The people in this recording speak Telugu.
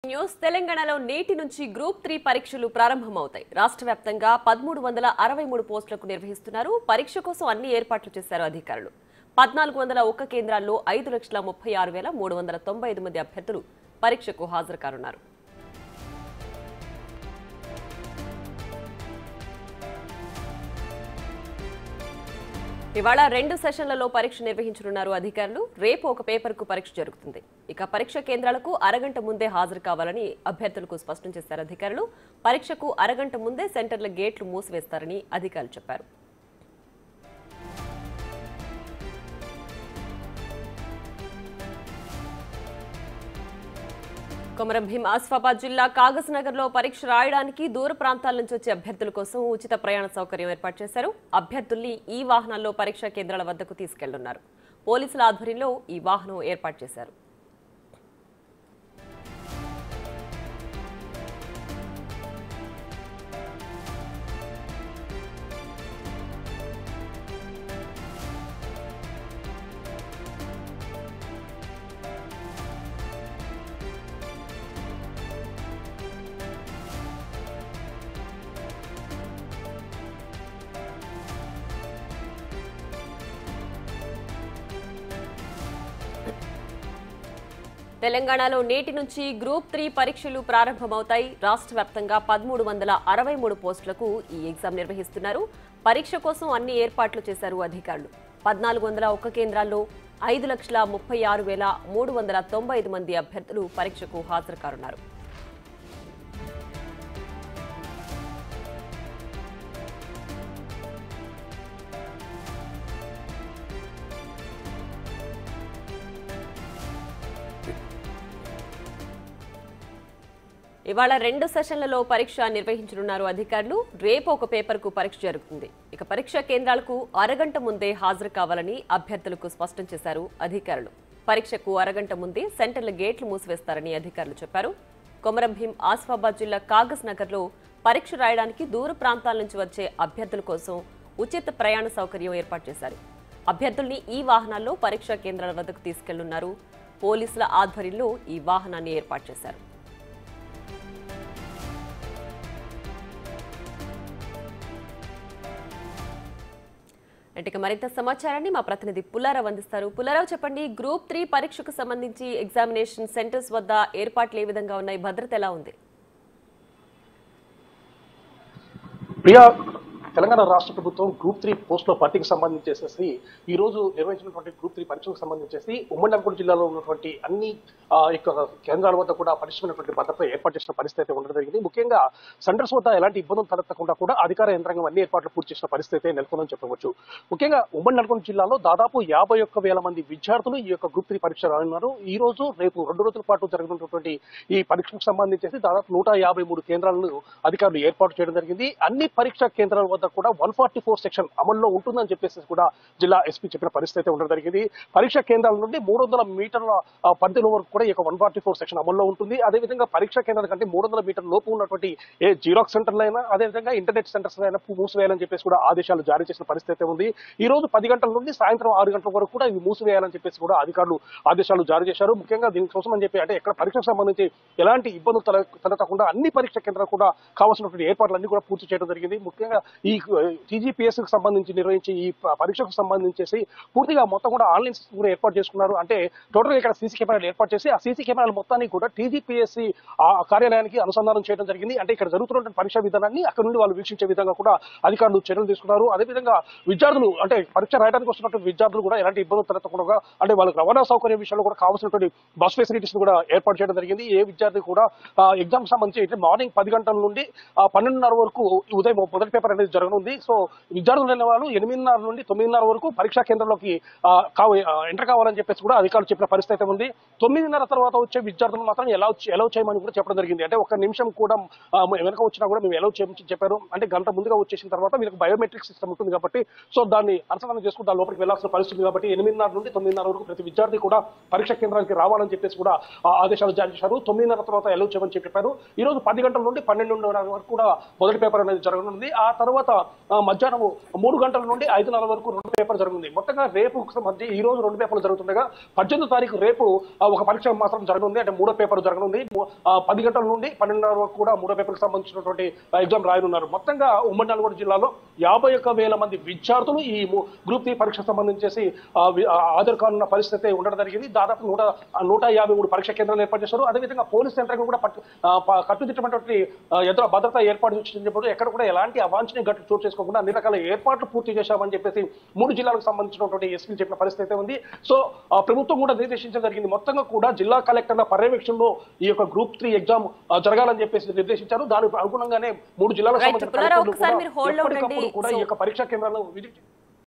న్యూస్ తెలంగాణలో నేటి నుంచి గ్రూప్ త్రీ పరీక్షలు ప్రారంభమవుతాయి రాష్ట్ర వ్యాప్తంగా పదమూడు వందల అరవై మూడు పోస్టులకు నిర్వహిస్తున్నారు పరీక్ష కోసం అన్ని ఏర్పాట్లు చేశారు అధికారులు పద్నాలుగు వందల ఒక్క కేంద్రాల్లో ఐదు లక్షల ముప్పై ఆరు వేల మూడు వందల తొంభై ఐదు మంది అభ్యర్థులు పరీక్షకు హాజరు కానున్నారు ఇవాళ రెండు సెషన్లలో పరీక్ష నిర్వహించనున్నారు అధికారులు రేపు ఒక పేపర్కు పరీక్ష జరుగుతుంది ఇక పరీక్ష కేంద్రాలకు అరగంట ముందే హాజరు కావాలని అభ్యర్థులకు స్పష్టం చేశారు అధికారులు పరీక్షకు అరగంట ముందే సెంటర్ల గేట్లు మూసివేస్తారని అధికారులు చెప్పారు కొమరం భీం ఆసిఫాబాద్ జిల్లా కాగజ్ నగర్ లో పరీక్ష రాయడానికి దూర ప్రాంతాల నుంచి వచ్చే అభ్యర్థుల కోసం ఉచిత ప్రయాణ సౌకర్యం ఏర్పాటు చేశారు అభ్యర్థుల్ని ఈ వాహనాల్లో పరీక్షా కేంద్రాల వద్దకు తీసుకెళ్లున్నారు పోలీసుల ఆధ్వర్యంలో ఈ వాహనం ఏర్పాటు చేశారు తెలంగాణలో నేటి నుంచి గ్రూప్ త్రీ పరీక్షలు ప్రారంభమవుతాయి రాష్ట్ర వ్యాప్తంగా పదమూడు వందల అరవై మూడు పోస్టులకు ఈ ఎగ్జామ్ నిర్వహిస్తున్నారు పరీక్ష కోసం అన్ని ఏర్పాట్లు చేశారు అధికారులు పద్నాలుగు వందల ఒక్క కేంద్రాల్లో ఐదు లక్షల ముప్పై ఆరు వేల మూడు వందల తొంభై ఐదు మంది అభ్యర్థులు పరీక్షకు హాజరు కానున్నారు ఇవాళ రెండు సెషన్లలో పరీక్ష నిర్వహించనున్నారు అధికారులు రేపు ఒక పేపర్కు పరీక్ష జరుగుతుంది ఇక పరీక్ష కేంద్రాలకు అరగంట ముందే హాజరు కావాలని అభ్యర్థులకు స్పష్టం చేశారు అధికారులు పరీక్షకు అరగంట ముందే సెంటర్ల గేట్లు మూసివేస్తారని అధికారులు చెప్పారు కొమరం భీం ఆసిఫాబాద్ జిల్లా కాగజ్ నగర్లో పరీక్ష రాయడానికి దూర ప్రాంతాల నుంచి వచ్చే అభ్యర్థుల కోసం ఉచిత ప్రయాణ సౌకర్యం ఏర్పాటు చేశారు అభ్యర్థుల్ని ఈ వాహనాల్లో పరీక్షా కేంద్రాల వద్దకు తీసుకెళ్లున్నారు పోలీసుల ఆధ్వర్యంలో ఈ వాహనాన్ని ఏర్పాటు చేశారు అంటే ఇక మరింత సమాచారాన్ని మా ప్రతినిధి పుల్లారావు అందిస్తారు పుల్లారావు చెప్పండి గ్రూప్ త్రీ పరీక్షకు సంబంధించి ఎగ్జామినేషన్ సెంటర్స్ వద్ద ఏర్పాట్లు ఏ విధంగా ఉన్నాయి భద్రత ఎలా ఉంది ప్రియా తెలంగాణ రాష్ట్ర ప్రభుత్వం గ్రూప్ త్రీ పోస్టుల భర్తీకి సంబంధించేసేసి ఈ రోజు నిర్వహించినటువంటి గ్రూప్ త్రీ పరీక్షలకు సంబంధించేసి ఉమ్మడి నల్గొండ జిల్లాలో ఉన్నటువంటి అన్ని ఆ, యొక్క కేంద్రాల వద్ద కూడా పటిష్టమైనటువంటి భద్రత ఏర్పాటు చేసిన పరిస్థితి అయితే ఉండడం జరిగింది ముఖ్యంగా సెంటర్స్ వద్ద ఎలాంటి ఇబ్బందులు తలెత్తకుండా కూడా అధికార యంత్రాంగం అన్ని ఏర్పాట్లు పూర్తి చేసిన పరిస్థితి అయితే నెలకొందని చెప్పవచ్చు ముఖ్యంగా ఉమ్మడి నల్గొండ జిల్లాలో దాదాపు యాభై ఒక్క వేల మంది విద్యార్థులు ఈ యొక్క గ్రూప్ త్రీ పరీక్ష రానున్నారు ఈ రోజు రేపు రెండు రోజుల పాటు జరగనున్నటువంటి ఈ పరీక్షకు సంబంధించేసి దాదాపు నూట యాభై మూడు కేంద్రాలను అధికారులు ఏర్పాటు చేయడం జరిగింది అన్ని పరీక్షా కేంద్రాల వద్ద కూడా వన్ ఫార్టీ ఫోర్ సెక్షన్ అమల్లో ఉంటుందని చెప్పేసి కూడా జిల్లా ఎస్పీ చెప్పిన పరిస్థితి అయితే ఉండడం జరిగింది పరీక్షా కేంద్రాల నుండి మూడు వందల మీటర్ల ఆ, పరిధిలో వరకు కూడా ఈ యొక్క వన్ ఫార్టీ ఫోర్ సెక్షన్ అమల్లో ఉంటుంది అదేవిధంగా పరీక్షా కేంద్రాల కంటే మూడు వందల మీటర్ల లోపు ఉన్నటువంటి ఏ జీరాక్స్ సెంటర్లు అయినా అదేవిధంగా ఇంటర్నెట్ సెంటర్స్ అయినా మూసివేయాలని చెప్పేసి కూడా ఆదేశాలు జారీ చేసిన పరిస్థితి అయితే ఉంది ఈ రోజు పది గంటల నుండి సాయంత్రం ఆరు గంటల వరకు కూడా ఇవి మూసివేయాలని చెప్పేసి కూడా అధికారులు ఆదేశాలు జారీ చేశారు ముఖ్యంగా దీనికోసం అని చెప్పి అంటే ఎక్కడ పరీక్షకు సంబంధించి ఎలాంటి ఇబ్బందులు తల తలెత్తకుండా అన్ని పరీక్ష కేంద్రాలు కూడా కావాల్సినటువంటి ఏర్పాట్లన్నీ కూడా పూర్తి చేయడం జరిగింది ముఖ్యంగా ఈ టీజీపీఎస్ కి సంబంధించి నిర్వహించి ఈ ప- పరీక్షకు సంబంధించేసి పూర్తిగా మొత్తం కూడా ఆన్లైన్ సిస్టమ్ కూడా ఏర్పాటు చేసుకున్నారు అంటే టోటల్ ఇక్కడ సీసీ కెమెరాలు ఏర్పాటు చేసి ఆ సీసీ కెమెరాలు మొత్తాన్ని కూడా టీజీపీఎస్సీ ఆ కార్యాలయానికి అనుసంధానం చేయడం జరిగింది అంటే ఇక్కడ జరుగుతున్న పరీక్షా విధానాన్ని అక్కడ నుండి వాళ్ళు వీక్షించే విధంగా కూడా అధికారులు చర్యలు తీసుకున్నారు అదేవిధంగా విద్యార్థులు అంటే పరీక్ష రాయడానికి వస్తున్నటువంటి విద్యార్థులు కూడా ఎలాంటి ఇబ్బందులు తలెత్తకుండా అంటే వాళ్ళకి రవాణా సౌకర్యం విషయంలో కూడా కావాల్సినటువంటి బస్ ఫెసిలిటీస్ కూడా ఏర్పాటు చేయడం జరిగింది ఏ విద్యార్థి కూడా ఎగ్జామ్ సంబంధించి అంటే మార్నింగ్ పది గంటల నుండి ఆ, పన్నెండున్నర వరకు ఈ ఉదయం మొదటి పేపర్ అనేది జరగనుంది సో విద్యార్థులు అనే వాళ్ళు ఎనిమిదిన్నర నుండి తొమ్మిదిన్నర వరకు పరీక్షా కేంద్రంలోకి ఆ, కావ ఆ, ఎంటర్ కావాలని చెప్పేసి కూడా అధికారులు చెప్పిన పరిస్థితి అయితే ఉంది తొమ్మిదిన్నర తర్వాత వచ్చే విద్యార్థులు మాత్రం ఎలా ఎలా చేయమని కూడా చెప్పడం జరిగింది అంటే ఒక నిమిషం కూడా ఆ, వెనక వచ్చినా కూడా మేము ఎలా చేయమని చెప్పారు అంటే గంట ముందుగా వచ్చేసిన తర్వాత వీళ్ళకి బయోమెట్రిక్ సిస్టమ్ ఉంటుంది కాబట్టి సో దాన్ని అనుసంధానం చేసుకుంటూ దాని లోపలికి వెళ్ళాల్సిన పరిస్థితి ఉంది కాబట్టి ఎనిమిదిన్నర నుండి తొమ్మిదిన్నర వరకు ప్రతి విద్యార్థి కూడా పరీక్ష కేంద్రానికి రావాలని చెప్పేసి కూడా ఆ, ఆదేశాలు జారీ చేశారు తొమ్మిదిన్నర తర్వాత ఎలా చేయమని చెప్పారు ఈ రోజు పది గంటల నుండి పన్నెండున్నర వరకు కూడా మొదటి పేపర్ అనేది జరగనుంది ఆ తర్వాత ఆ, మధ్యాహ్నం మూడు గంటల నుండి ఐదున్నర వరకు రెండు పేపర్ జరుగుతుంది మొత్తంగా రేపు సంబంధించి ఈ రోజు రెండు పేపర్లు జరుగుతుండగా పద్దెనిమిదో తారీఖు రేపు ఆ, ఒక పరీక్ష మాత్రం జరగనుంది అంటే మూడో పేపర్ జరగనుంది ము- ఆ, పది గంటల నుండి పన్నెండున్నర వరకు కూడా మూడో పేపర్కి సంబంధించినటువంటి ఎగ్జామ్ రాయనున్నారు మొత్తంగా ఉమ్మడి నల్గొండ జిల్లాలో యాభై ఒక్క వేల మంది విద్యార్థులు ఈ ము- గ్రూప్ త్రీ పరీక్షకు సంబంధించేసి ఆ, వి- ఆ, హాజరు కానున్న పరిస్థితి ఉండడం జరిగింది దాదాపు నూట ఆ, నూట యాభై మూడు పరీక్ష కేంద్రాలు ఏర్పాటు చేశారు అదేవిధంగా పోలీస్ సెంటర్ కూడా పట్టు ఆ, ప- కట్టుదిట్టమైనటువంటి ఆ, ఎదురు భద్రత ఏర్పాటు చేసినప్పుడు ఎక్కడ కూడా ఎలాంటి అవాంఛనీయ ఘటన చోటు చేసుకోకుండా అన్ని రకాల ఏర్పాట్లు పూర్తి చేశామని చెప్పేసి మూడు జిల్లాలకు సంబంధించినటువంటి ఎస్పీలు చెప్పిన పరిస్థితి అయితే ఉంది సో ఆ, ప్రభుత్వం కూడా నిర్దేశించడం జరిగింది మొత్తంగా కూడా జిల్లా కలెక్టర్ల పర్యవేక్షణలో ఈ యొక్క గ్రూప్ త్రీ ఎగ్జామ్ ఆ, జరగాలని చెప్పేసి నిర్దేశించారు దానికి అనుగుణంగా మూడు జిల్లాలకు Right. సంబంధించిన పుల్లారావు, కలెక్టర్లు ఒకసారి కూడా మీరు hold లో ఎప్పటికప్పుడు ఉండండి. కూడా ఈ So- యొక్క పరీక్షా కేంద్రాలను విజిట్